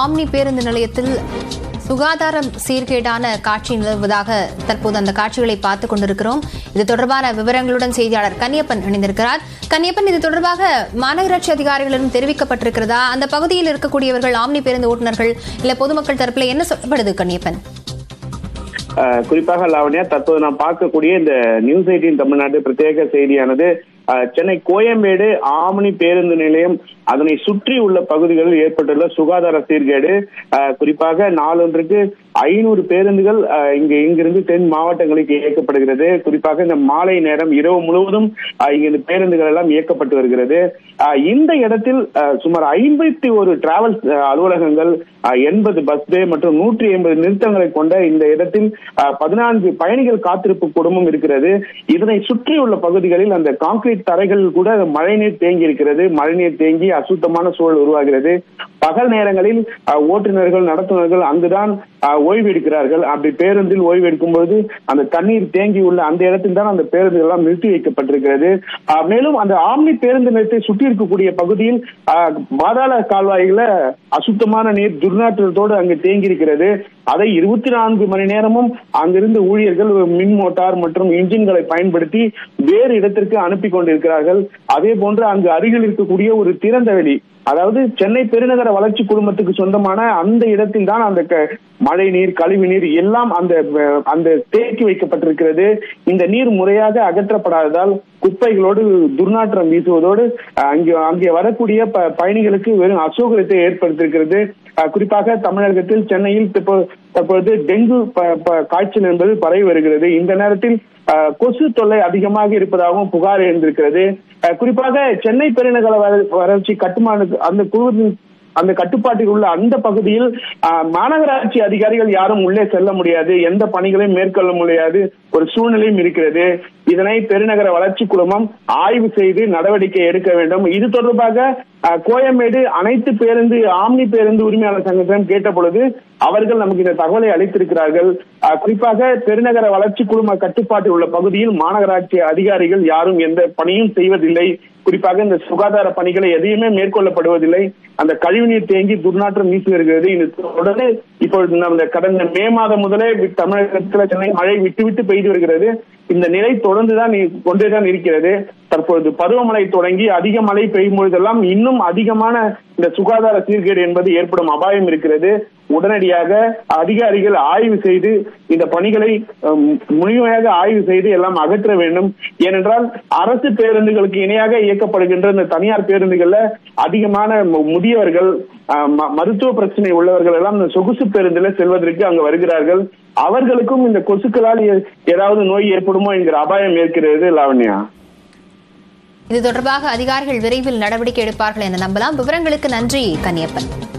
omni பேருந்து நிலையத்தில் சுகாதாரம் சீர்கேடான காட்சி நிலவுவதாக தற்போது அந்த காட்சிகளை பார்த்துக் கொண்டிருக்கிறோம் இது தொடர்பான விவரங்களுடன் செய்தியாளர் கன்னியப்பன் இணைந்திருக்கிறார் கன்னியப்பன் இது தொடர்பாக மாநகராட்சி அதிகாரிகளிடம் தெரிவிக்கப்பட்டிருக்கிறதா அந்த பகுதியில் இருக்கக்கூடியவர்கள் ஆம்னி பேருந்து ஓட்டுநர்கள் இல்ல பொதுமக்கள் தரப்புல என்ன சொல்லப்படுது கன்னியப்பன் அஹ் குறிப்பாக லாவண்யா தற்போது நாம் பார்க்கக்கூடிய இந்த நியூஸ் எயிட்டின் தமிழ்நாடு பிரத்யேக செய்தியானது அஹ், சென்னை கோயம்பேடு ஆமணி பேருந்து நிலையம் அதனை சுற்றி உள்ள பகுதிகளில் ஏற்பட்டுள்ள சுகாதார சீர்கேடு அஹ், குறிப்பாக நாளொன்றுக்கு ஐநூறு பேருந்துகள் அஹ், இங்கு இங்கிருந்து தென் மாவட்டங்களுக்கு இயக்கப்படுகிறது குறிப்பாக இந்த மாலை நேரம் இரவு முழுவதும் அஹ், இங்கு இந்த பேருந்துகள் எல்லாம் இயக்கப்பட்டு வருகிறது அஹ், இந்த இடத்தில் அஹ், சுமார் ஐம்பத்தி ஒரு டிராவல்ஸ் அலுவலகங்கள் எண்பது பஸ் பே மற்றும் நூற்றி ஐம்பது நிறுத்தங்களை கொண்ட இந்த இடத்தில் அஹ், பதினான்கு பயணிகள் காத்திருப்பு குடும்பம் இருக்கிறது இதனை சுற்றியுள்ள பகுதிகளில் அந்த கான்கிரீட் தரைகளில் கூட மழைநீர் தேங்கி இருக்கிறது மழைநீர் தேங்கி அசுத்தமான சூழல் உருவாகிறது பகல் நேரங்களில் அஹ், ஓட்டுநர்கள் நடத்துனர்கள் அங்குதான் அஹ், ஓய்வு எடுக்கிறார்கள் அப்படி பேருந்தில் ஓய்வு எடுக்கும்போது அந்த தண்ணீர் தேங்கி உள்ள அந்த இடத்தில் தான் அந்த பேருந்துகள் எல்லாம் நிறுத்தி வைக்கப்பட்டிருக்கிறது அஹ், மேலும் அந்த ஆம்னி பேருந்து நிலையத்தை சுற்றி இருக்கக்கூடிய பகுதியில் அஹ், பாதாள கால்வாய்கள அசுத்தமான நீர் துர்நாற்றத்தோடு அங்கு தேங்கி இருக்கிறது அதை இருபத்தி நான்கு மணி நேரமும் அங்கிருந்து ஊழியர்கள் மின் மோட்டார் மற்றும் இன்ஜின்களை பயன்படுத்தி வேறு இடத்திற்கு அனுப்பி கொண்டிருக்கிறார்கள் அதே போன்று அங்கு அருகில் இருக்கக்கூடிய ஒரு திறந்த வெளி அதாவது சென்னை பெருநகர வளர்ச்சி குழுமத்துக்கு சொந்தமான அந்த இடத்தில் தான் அந்த க- மழை நீர் கழிவு நீர் எல்லாம் அந்த அஹ், அந்த தேக்கி வைக்கப்பட்டிருக்கிறது இந்த நீர் முறையாக அகற்றப்படாததால் குப்பைகளோடு துர்நாற்றம் வீசுவதோடு அஹ், அங்கே அங்கே வரக்கூடிய ப- பயணிகளுக்கு வெறும் அசௌகரியத்தை ஏற்படுத்தியிருக்கிறது அஹ், குறிப்பாக தமிழகத்தில் சென்னையில் தற்போ- தற்பொழுது டெங்கு ப- ப- காய்ச்சல் என்பது பரவி வருகிறது இந்த நேரத்தில் அஹ், கொசு தொல்லை அதிகமாக இருப்பதாகவும் புகார் எழுந்திருக்கிறது அஹ், குறிப்பாக சென்னை பெருநகர வள- வளர்ச்சி கட்டுமான அந்த குழுவின் அந்த கட்டுப்பாட்டில் உள்ள அந்த பகுதியில் ஆஹ், மாநகராட்சி அதிகாரிகள் யாரும் உள்ளே செல்ல முடியாது எந்த பணிகளையும் மேற்கொள்ள முடியாது ஒரு சூழ்நிலையும் இருக்கிறது இதனை பெருநகர வளர்ச்சி குழுமம் ஆய்வு செய்து நடவடிக்கை எடுக்க வேண்டும் இது தொடர்பாக ஆஹ், கோயம்பேடு அனைத்து பேருந்து ஆம்னி பேருந்து உரிமையாளர் சங்கத்திடம் கேட்ட பொழுது அவர்கள் நமக்கு இந்த தகவலை அளித்திருக்கிறார்கள் ஆஹ், குறிப்பாக பெருநகர வளர்ச்சி குழும கட்டுப்பாட்டில் உள்ள பகுதியில் மாநகராட்சி அதிகாரிகள் யாரும் எந்த பணியும் செய்வதில்லை குறிப்பாக இந்த சுகாதார பணிகளை எதையுமே மேற்கொள்ளப்படுவதில்லை அந்த கழிவுநீர் தேங்கி துர்நாற்றம் வீசி வருகிறது இது தொடர்ந்து இப்பொழுது நம்ம கடந்த மே மாதம் முதலே வி- தமிழகத்தில் சென்னை மழை விட்டு விட்டு பெய்து வருகிறது இந்த நிலை தொடர்ந்துதான் இ- கொண்டேதான் இருக்கிறது தற்பொழுது பருவமழை தொடங்கி அதிக மழை பெய்யும் பொழுதெல்லாம் இன்னும் அதிகமான இந்த சுகாதார சீர்கேடு என்பது ஏற்படும் அபாயம் இருக்கிறது உடனடியாக அதிகாரிகள் ஆய்வு செய்து இந்த பணிகளை ஹம், முழுமையாக ஆய்வு செய்து எல்லாம் அகற்ற வேண்டும் ஏனென்றால் அரசு பேருந்துகளுக்கு இணையாக இயக்கப்படுகின்ற இந்த தனியார் பேருந்துகள்ல அதிகமான மு- முதியவர்கள் அஹ், ம- மருத்துவ பிரச்சனை உள்ளவர்கள் எல்லாம் இந்த சொகுசு பேருந்துல செல்வதற்கு அங்கு வருகிறார்கள் அவர்களுக்கும் இந்த கொசுக்களால் ஏ- ஏதாவது நோய் ஏற்படுமோ என்கிற அபாயம் இருக்கிறது லாவண்யா இது தொடர்பாக அதிகாரிகள் விரைவில் நடவடிக்கை எடுப்பார்கள் என நம்பலாம் விவரங்களுக்கு நன்றி கன்னியப்பன்